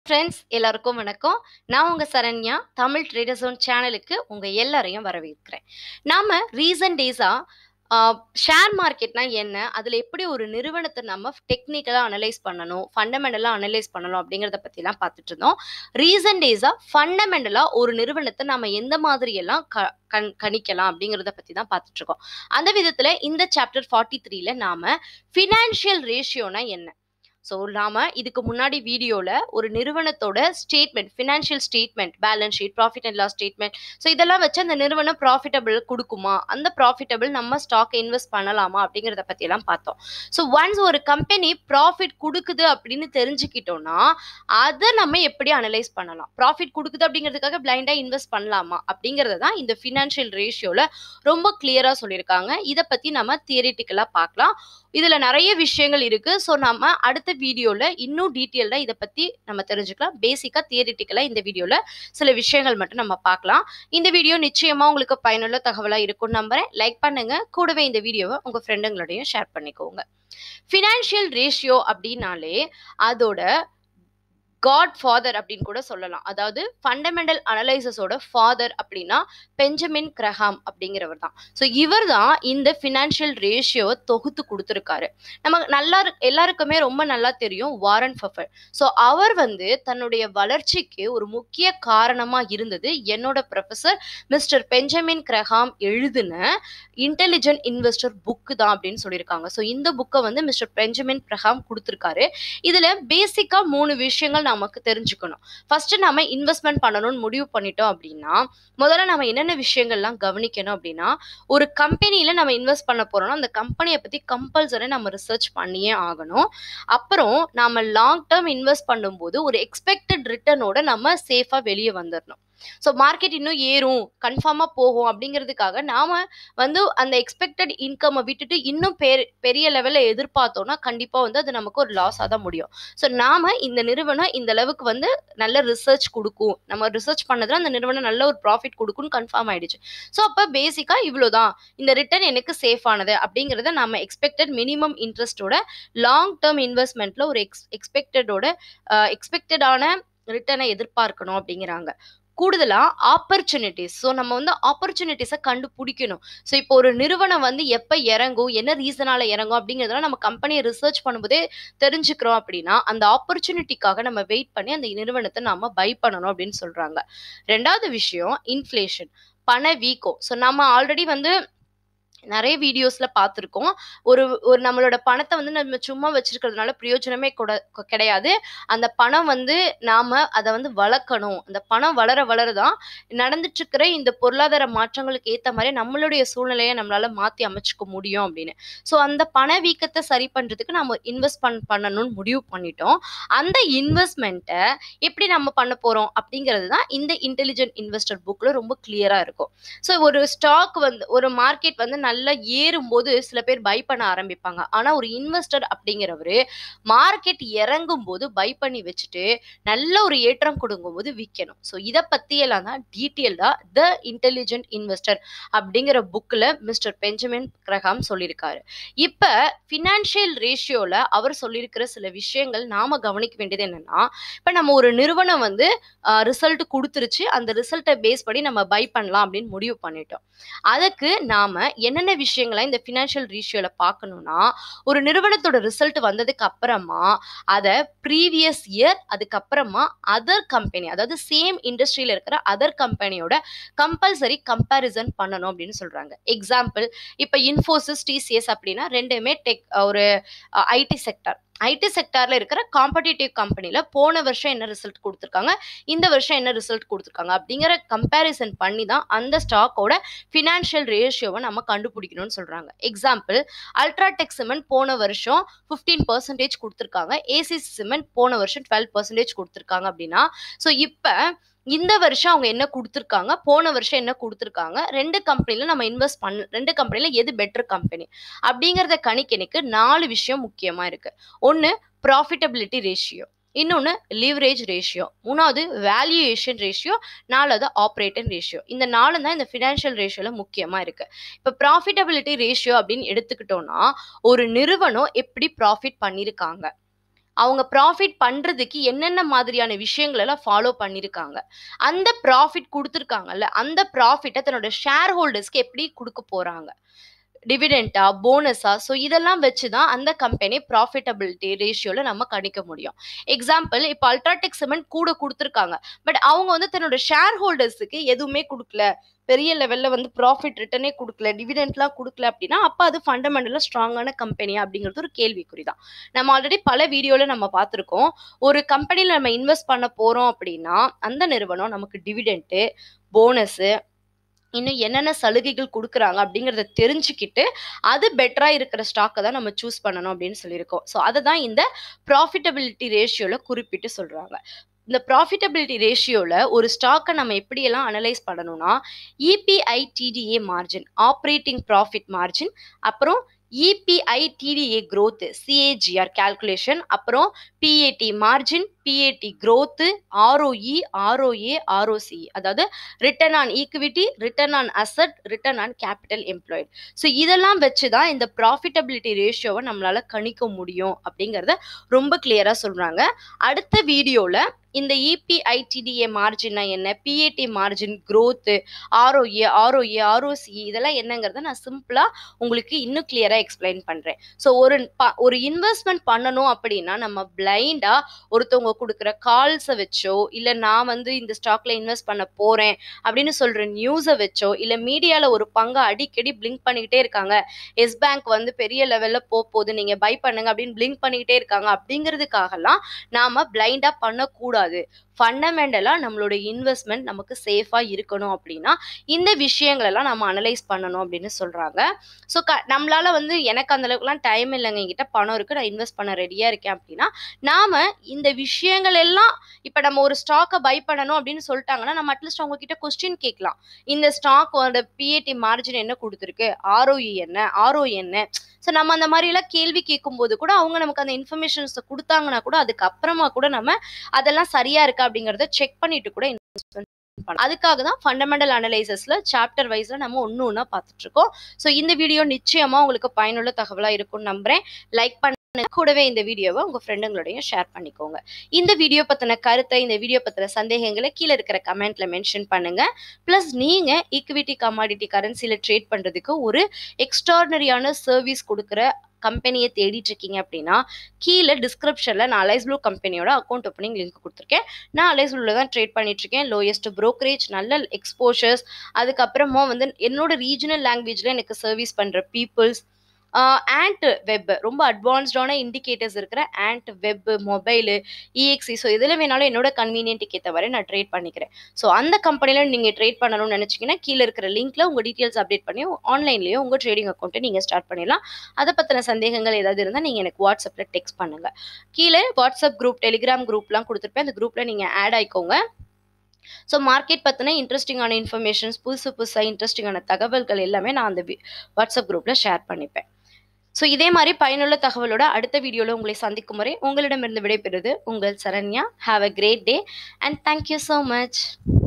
friends எல்லாருக்கும் வணக்கம் நான் உங்கள் சரண்யா தமிழ் ட்ரேடர் ஜோன் சேனலுக்கு உங்கள் எல்லாரையும் வரவேற்கிறேன் நாம் ரீசன்ட் டேஸாக ஷேர் மார்க்கெட்னா என்ன அதில் எப்படி ஒரு நிறுவனத்தை நம்ம டெக்னிக்கலாக அனலைஸ் பண்ணணும் ஃபண்டமெண்டலாக அனலைஸ் பண்ணணும் அப்படிங்கிறத பற்றிலாம் பார்த்துட்டு இருந்தோம் ரீசன்ட் டேஸாக ஃபண்டமெண்டலாக ஒரு நிறுவனத்தை நம்ம எந்த மாதிரியெல்லாம் க கண் கணிக்கலாம் அப்படிங்கிறத பற்றி தான் பார்த்துட்டு இருக்கோம் அந்த விதத்தில் இந்த சாப்டர் ஃபார்ட்டி த்ரீல நாம் ஃபினான்ஷியல் ரேஷியோனா என்ன ஸோ நாம இதுக்கு முன்னாடி வீடியோவில் ஒரு நிறுவனத்தோட statement financial statement balance sheet profit and loss statement so இதெல்லாம் வச்சு அந்த நிறுவனம் ப்ராஃபிட்டபிள் கொடுக்குமா அந்த ப்ராஃபிட்டபிள் நம்ம ஸ்டாக் இன்வெஸ்ட் பண்ணலாமா அப்படிங்கிறத பற்றியெல்லாம் பார்த்தோம் ஸோ ஒன்ஸ் ஒரு கம்பெனி ப்ராஃபிட் கொடுக்குது அப்படின்னு தெரிஞ்சுக்கிட்டோம்னா அதை நம்ம எப்படி அனலைஸ் பண்ணலாம் ப்ராஃபிட் கொடுக்குது அப்படிங்கிறதுக்காக பிளைண்டாக இன்வெஸ்ட் பண்ணலாமா அப்படிங்கிறத தான் இந்த ஃபினான்ஷியல் ரேஷியோவில் ரொம்ப கிளியராக சொல்லியிருக்காங்க இதை பற்றி நம்ம தியரிட்டிக்கலாக பார்க்கலாம் இதில் நிறைய விஷயங்கள் இருக்குது ஸோ நம்ம அடுத்த வீடியோவில் இன்னும் டீட்டெயில்டாக இதை பற்றி நம்ம தெரிஞ்சுக்கலாம் பேசிக்காக தியரிட்டிக்கலாக இந்த வீடியோவில் சில விஷயங்கள் மட்டும் நம்ம பார்க்கலாம் இந்த வீடியோ நிச்சயமாக உங்களுக்கு பயனுள்ள தகவலாக இருக்கும்னு நம்புகிறேன் லைக் பண்ணுங்கள் கூடவே இந்த வீடியோவை உங்கள் ஃப்ரெண்டுங்களோடையும் ஷேர் பண்ணிக்கோங்க ஃபினான்ஷியல் ரேஷியோ அப்படின்னாலே அதோட காட் ஃபாதர் அப்படின்னு கூட சொல்லலாம் அதாவது ஃபண்டமெண்டல் அனலைசஸோட ஃபாதர் அப்படின்னா பெஞ்சமின் கிரஹாம் அப்படிங்கிறவர் தான் ஸோ இவர் தான் இந்த ஃபினான்ஷியல் ரேஷியோவை தொகுத்து கொடுத்துருக்காரு நம்ம நல்லா எல்லாருக்குமே ரொம்ப நல்லா தெரியும் வாரன் ஃபஃபர் ஸோ அவர் வந்து தன்னுடைய வளர்ச்சிக்கு ஒரு முக்கிய காரணமாக இருந்தது என்னோட ப்ரொஃபஸர் மிஸ்டர் பெஞ்சமின் கிரஹாம் எழுதின இன்டெலிஜென்ட் இன்வெஸ்டர் புக்கு தான் அப்படின்னு சொல்லியிருக்காங்க ஸோ இந்த புக்கை வந்து மிஸ்டர் பெஞ்சமின் கிரஹாம் கொடுத்துருக்காரு இதில் பேசிக்காக மூணு விஷயங்கள் நமக்கு தெரிஞ்சுக்கணும் ஃபர்ஸ்ட் நம்ம இன்வெஸ்ட்மெண்ட் பண்ணணும்னு முடிவு பண்ணிட்டோம் அப்படின்னா முதல்ல நம்ம என்னென்ன விஷயங்கள்லாம் கவனிக்கணும் அப்படின்னா ஒரு கம்பெனியில் நம்ம இன்வெஸ்ட் பண்ண போறோம்னா அந்த கம்பெனியை பற்றி கம்பல்சரி நம்ம ரிசர்ச் பண்ணியே ஆகணும் அப்புறம் நம்ம லாங் டேர்ம் இன்வெஸ்ட் பண்ணும்போது ஒரு எக்ஸ்பெக்டட் ரிட்டர்னோட நம்ம சேஃபாக வெளியே வந்துடணும் ஸோ மார்க்கெட் இன்னும் ஏறும் கன்ஃபார்மாக போகும் அப்படிங்கிறதுக்காக நாம் வந்து அந்த எக்ஸ்பெக்டட் இன்கம்மை விட்டுட்டு இன்னும் பெரிய பெரிய லெவலில் எதிர்பார்த்தோம்னா கண்டிப்பாக வந்து அது நமக்கு ஒரு லாஸாக தான் முடியும் ஸோ நாம் இந்த நிறுவனம் இந்த அளவுக்கு வந்து நல்ல ரிசர்ச் கொடுக்கும் நம்ம ரிசர்ச் பண்ணதில் அந்த நிறுவனம் நல்ல ஒரு ப்ராஃபிட் கொடுக்கும்னு கன்ஃபார்ம் ஆயிடுச்சு ஸோ அப்போ பேசிக்காக இவ்வளோ தான் இந்த ரிட்டர்ன் எனக்கு சேஃபானது அப்படிங்கிறத நம்ம எக்ஸ்பெக்டட் மினிமம் இன்ட்ரெஸ்ட்டோட லாங் டேர்ம் இன்வெஸ்ட்மெண்ட்டில் ஒரு எக்ஸ் எக்ஸ்பெக்டடோட எக்ஸ்பெக்டடான ரிட்டர்னை எதிர்பார்க்கணும் அப்படிங்கிறாங்க கூடுதலாக ஆப்பர்ச்சுனிட்டிஸ் ஸோ நம்ம வந்து ஆப்பர்ச்சுனிட்டிஸை கண்டுபிடிக்கணும் ஸோ இப்போ ஒரு நிறுவனம் வந்து எப்போ இறங்கும் என்ன ரீசனால் இறங்கும் அப்படிங்கிறதெல்லாம் நம்ம கம்பெனியை ரிசர்ச் பண்ணும்போதே தெரிஞ்சுக்கிறோம் அப்படின்னா அந்த ஆப்பர்ச்சுனிட்டிக்காக நம்ம வெயிட் பண்ணி அந்த நிறுவனத்தை நம்ம பை பண்ணணும் அப்படின்னு சொல்கிறாங்க ரெண்டாவது விஷயம் இன்ஃப்ளேஷன் பண வீக்கம் ஸோ நம்ம ஆல்ரெடி வந்து நிறைய வீடியோஸ்ல பார்த்துருக்கோம் ஒரு ஒரு நம்மளோட பணத்தை வந்து நம்ம சும்மா வச்சிருக்கிறதுனால பிரயோஜனமே கூட கிடையாது அந்த பணம் வந்து நாம அதை வந்து வளர்க்கணும் அந்த பணம் வளர வளரதான் நடந்துட்டு இருக்கிற இந்த பொருளாதார மாற்றங்களுக்கு ஏற்ற மாதிரி நம்மளுடைய சூழ்நிலையை நம்மளால மாத்தி அமைச்சுக்க முடியும் அப்படின்னு ஸோ அந்த பண வீக்கத்தை சரி பண்றதுக்கு நம்ம இன்வெஸ்ட் பண் பண்ணணும்னு முடிவு பண்ணிட்டோம் அந்த இன்வெஸ்ட்மெண்ட்டை எப்படி நம்ம பண்ண போறோம் அப்படிங்கிறது தான் இந்த இன்டெலிஜென்ட் இன்வெஸ்டர் புக்ல ரொம்ப கிளியரா இருக்கும் ஸோ ஒரு ஸ்டாக் வந்து ஒரு மார்க்கெட் வந்து நல்லா ஏறும்போது சில பேர் பை பண்ண ஆரம்பிப்பாங்க ஆனா ஒரு இன்வெஸ்டர் அப்படிங்கிறவரு மார்க்கெட் இறங்கும் போது பை பண்ணி வச்சுட்டு நல்ல ஒரு ஏற்றம் கொடுக்கும் போது விற்கணும் ஸோ இதை பத்தியெல்லாம் தான் டீட்டெயில்டா த இன்டெலிஜென்ட் இன்வெஸ்டர் அப்படிங்கிற புக்கில் மிஸ்டர் பெஞ்சமின் கிரகாம் சொல்லியிருக்காரு இப்போ ஃபினான்ஷியல் ரேஷியோல அவர் சொல்லியிருக்கிற சில விஷயங்கள் நாம கவனிக்க வேண்டியது என்னன்னா இப்போ நம்ம ஒரு நிறுவனம் வந்து ரிசல்ட் கொடுத்துருச்சு அந்த ரிசல்ட்டை பேஸ் பண்ணி நம்ம பை பண்ணலாம் அப்படின்னு முடிவு பண்ணிட்டோம் அதுக்கு நாம என்னென்ன விஷயங்களை இந்த ஃபினான்ஷியல் ரேஷியோல பார்க்கணும்னா ஒரு நிறுவனத்தோட ரிசல்ட் வந்ததுக்கு அப்புறமா அதை ப்ரீவியஸ் இயர் அதுக்கப்புறமா அதர் கம்பெனி அதாவது சேம் இண்டஸ்ட்ரியில இருக்கிற அதர் கம்பெனியோட கம்பல்சரி கம்பேரிசன் பண்ணணும் அப்படின்னு சொல்றாங்க எக்ஸாம்பிள் இப்போ இன்ஃபோசிஸ் டிசிஎஸ் அப்படின்னா ரெண்டுமே டெக் ஒரு ஐடி செக்டர் ஐடி செக்டார்ல இருக்கிற காம்படிட்டிவ் கம்பெனில போன வருஷம் என்ன ரிசல்ட் கொடுத்துருக்காங்க இந்த வருஷம் என்ன ரிசல்ட் கொடுத்துருக்காங்க அப்படிங்கிற கம்பேரிசன் பண்ணி தான் அந்த ஸ்டாக்கோட ஃபினான்ஷியல் ரேஷியோவை நம்ம கண்டுபிடிக்கணும்னு சொல்றாங்க எக்ஸாம்பிள் அல்ட்ராடெக் சிமெண்ட் போன வருஷம் ஃபிஃப்டீன் பர்சன்டேஜ் கொடுத்துருக்காங்க ஏசி சிமெண்ட் போன வருஷம் டுவெல் பர்சன்டேஜ் கொடுத்துருக்காங்க அப்படின்னா ஸோ இப்போ இந்த வருஷம் அவங்க என்ன கொடுத்துருக்காங்க போன வருஷம் என்ன கொடுத்துருக்காங்க ரெண்டு கம்பெனியில் நம்ம இன்வெஸ்ட் பண்ண ரெண்டு கம்பெனியில் எது பெட்டர் கம்பெனி அப்படிங்கிறத கணிக்கணிக்கு நாலு விஷயம் முக்கியமாக இருக்கு ஒன்று ப்ராஃபிட்டபிலிட்டி ரேஷியோ இன்னொன்று லீவரேஜ் ரேஷியோ மூணாவது வேல்யூஏஷன் ரேஷியோ நாலாவது ஆப்ரேட்டன் ரேஷியோ இந்த நாலு தான் இந்த ஃபினான்ஷியல் ரேஷியோவில் முக்கியமாக இருக்குது இப்போ ப்ராஃபிட்டபிலிட்டி ரேஷியோ அப்படின்னு எடுத்துக்கிட்டோம்னா ஒரு நிறுவனம் எப்படி ப்ராஃபிட் பண்ணியிருக்காங்க அவங்க ப்ராஃபிட் பண்றதுக்கு என்னென்ன மாதிரியான விஷயங்கள் எல்லாம் ஃபாலோ பண்ணியிருக்காங்க அந்த ப்ராஃபிட் கொடுத்துருக்காங்கல்ல அந்த ப்ராஃபிட்டை தன்னோட ஷேர் ஹோல்டர்ஸ்க்கு எப்படி கொடுக்க போறாங்க டிவிடெண்டா போனஸா ஸோ இதெல்லாம் வச்சு தான் அந்த கம்பெனி ப்ராஃபிட்டபிலிட்டி ரேஷியோவில் நம்ம கணிக்க முடியும் எக்ஸாம்பிள் இப்போ அல்ட்ராடெக் சிமெண்ட் கூட கொடுத்துருக்காங்க பட் அவங்க வந்து தன்னோட ஷேர் ஹோல்டர்ஸுக்கு எதுவுமே கொடுக்கல பெரிய லெவலில் வந்து ப்ராஃபிட் ரிட்டனே கொடுக்கல டிவிடெண்ட்லாம் கொடுக்கல அப்படின்னா அப்போ அது ஃபண்டமெண்டலாக ஸ்ட்ராங்கான கம்பெனியா அப்படிங்கிறது ஒரு கேள்விக்குறி தான் நம்ம ஆல்ரெடி பல வீடியோவில் நம்ம பார்த்துருக்கோம் ஒரு கம்பெனியில் நம்ம இன்வெஸ்ட் பண்ண போகிறோம் அப்படின்னா அந்த நிறுவனம் நமக்கு டிவிடெண்ட்டு போனஸு இன்னும் என்னென்ன சலுகைகள் கொடுக்குறாங்க அப்படிங்கிறத தெரிஞ்சுக்கிட்டு அது பெட்டராக இருக்கிற ஸ்டாக்கை தான் நம்ம சூஸ் பண்ணணும் அப்படின்னு சொல்லியிருக்கோம் ஸோ அதை தான் இந்த ப்ராஃபிட்டபிலிட்டி ரேஷியோவில் குறிப்பிட்டு சொல்கிறாங்க இந்த ப்ராஃபிட்டபிலிட்டி ரேஷியோவில் ஒரு ஸ்டாக்கை நம்ம எப்படியெல்லாம் அனலைஸ் பண்ணணும்னா EBITDA margin operating profit margin அப்புறம் EBITDA growth CAGR calculation அப்புறம் PAT margin PAT growth ROE ROA ROC அதாவது return on equity return on asset return on capital employed so இதெல்லாம் வச்சு தான் இந்த ப்ராஃபிட்டபிலிட்டி ரேஷியோவை நம்மளால கணிக்க முடியும் அப்படிங்கிறத ரொம்ப கிளியராக சொல்கிறாங்க அடுத்த வீடியோவில் இந்த இபிஐடிடிஏ மார்ஜின்னா என்ன PAT margin growth ROA ROA ROC இதெல்லாம் என்னங்கிறத நான் சிம்பிளாக உங்களுக்கு இன்னும் கிளியராக எக்ஸ்பிளைன் பண்ணுறேன் ஸோ ஒரு ப- ஒரு இன்வெஸ்ட்மெண்ட் பண்ணணும் அப்படின்னா நம்ம பிளைண்டாக ஒருத்தவங்க கொடுக்குற கால்ஸை வச்சோ இல்லை நான் வந்து இந்த ஸ்டாக்ல இன்வெஸ்ட் பண்ண போகிறேன் அப்படின்னு சொல்கிற நியூஸை வச்சோ இல்லை மீடியாவில் ஒரு பங்கை அடிக்கடி பிளிங்க் பண்ணிக்கிட்டே இருக்காங்க எஸ் பேங்க் வந்து பெரிய லெவலில் போகுது நீங்கள் பை பண்ணுங்க அப்படின்னு பிளிங்க் பண்ணிக்கிட்டே இருக்காங்க அப்படிங்கிறதுக்காகலாம் நாம் பிளைண்டாக பண்ணக்கூடாது ஃபண்டமெண்டலாக நம்மளோட இன்வெஸ்ட்மெண்ட் நமக்கு சேஃபாக இருக்கணும் அப்படின்னா இந்த விஷயங்களெல்லாம் நம்ம அனலைஸ் பண்ணணும் அப்படின்னு சொல்கிறாங்க ஸோ க நம்மளால வந்து எனக்கு அந்த அளவுக்குலாம் டைம் இல்லைங்க என்கிட்ட பணம் இருக்குது நான் இன்வெஸ்ட் பண்ண ரெடியாக இருக்கேன் அப்படின்னா நாம் இந்த விஷயங்கள் எல்லாம் இப்போ நம்ம ஒரு ஸ்டாக்கை பை பண்ணணும் அப்படின்னு சொல்லிட்டாங்கன்னா நம்ம அட்லீஸ்ட் அவங்க கிட்ட கொஸ்டின் கேட்கலாம் இந்த ஸ்டாக்கோட பிஏடி மார்ஜின் என்ன கொடுத்துருக்கு ஆர்ஓஇ என்ன ஆர்ஓ என்ன ஸோ நம்ம அந்த மாதிரிலாம் கேள்வி கேட்கும்போது கூட அவங்க நமக்கு அந்த இன்ஃபர்மேஷன்ஸை கொடுத்தாங்கன்னா கூட அதுக்கப்புறமா கூட நம்ம அதெல்லாம் சரியா இருக்கா அப்படிங்கிறத செக் பண்ணிட்டு கூட இன்வெஸ்ட்மெண்ட் பண்ணலாம் அதுக்காக தான் ஃபண்டமெண்டல் அனலைசஸ்ல சாப்டர் வைஸ்ல நம்ம ஒன்று ஒன்றா பார்த்துட்டு இருக்கோம் ஸோ இந்த வீடியோ நிச்சயமா உங்களுக்கு பயனுள்ள தகவலா இருக்கும்னு நம்புறேன் லைக் பண்ண கூடவே இந்த வீடியோவை உங்க ஃப்ரெண்டுங்களோடையும் ஷேர் பண்ணிக்கோங்க இந்த வீடியோ பத்தின கருத்தை இந்த வீடியோ பத்தின சந்தேகங்களை கீழே இருக்கிற கமெண்ட்ல மென்ஷன் பண்ணுங்க ப்ளஸ் நீங்க ஈக்விட்டி கமாடிட்டி கரன்சில ட்ரேட் பண்றதுக்கு ஒரு எக்ஸ்ட்ராடனரியான சர்வீஸ் கொடுக்குற கம்பெனியை தேடிட்டு இருக்கீங்க அப்படின்னா கீழே டிஸ்கிரிப்ஷனில் நான் அலைஸ் ப்ளூ கம்பெனியோட அக்கௌண்ட் ஓப்பனிங் லிங்க் கொடுத்துருக்கேன் நான் அலைஸ் ப்ளூவில் தான் ட்ரேட் பண்ணிட்டு இருக்கேன் லோயஸ்ட் brokerage நல்ல எக்ஸ்போஷர்ஸ் அதுக்கப்புறமா வந்து என்னோட ரீஜனல் லாங்குவேஜில் எனக்கு சர்வீஸ் பண்ணுற பீப்புள்ஸ் ஆண்ட் வெப் ரொம்ப அட்வான்ஸ்டான இண்டிகேட்டர்ஸ் இருக்கிற ANT web mobile EXE so இதில் வேணாலும் என்னோட கன்வீனியன்ட்டுக்கு ஏற்ற வரை நான் ட்ரேட் பண்ணிக்கிறேன் ஸோ அந்த கம்பெனியில் நீங்கள் ட்ரேட் பண்ணணும்னு நினச்சிங்கன்னா கீழே இருக்கிற லிங்க்ல உங்கள் டீட்டெயில்ஸ் அப்டேட் பண்ணி ஆன்லைன்லேயே உங்கள் ட்ரேடிங் அக்கௌண்ட்டை நீங்கள் ஸ்டார்ட் பண்ணிடலாம் அதை பற்றின சந்தேகங்கள் ஏதாவது இருந்தால் நீங்கள் எனக்கு வாட்ஸ்அப்பில் டெக்ஸ்ட் பண்ணுங்கள் கீழே வாட்ஸ்அப் குரூப் டெலிகிராம் குரூப்லாம் கொடுத்துருப்பேன் அந்த குரூப்பில் நீங்கள் ஆட் ஆயிக்கோங்க ஸோ மார்க்கெட் பற்றின இன்ட்ரெஸ்டிங்கான இன்ஃபர்மேஷன்ஸ் புதுசு புதுசாக இன்ட்ரெஸ்டிங்கான தகவல்கள் எல்லாமே நான் அந்த வி- வாட்ஸ்அப் குரூப்பில் ஷேர் பண்ணிப்பேன் ஸோ இதே மாதிரி பயனுள்ள தகவலோட அடுத்த வீடியோவில் உங்களை சந்திக்கும் வரை உங்களிடமிருந்து விடைபெறுவது உங்கள் Saranya have a great day and thank you so much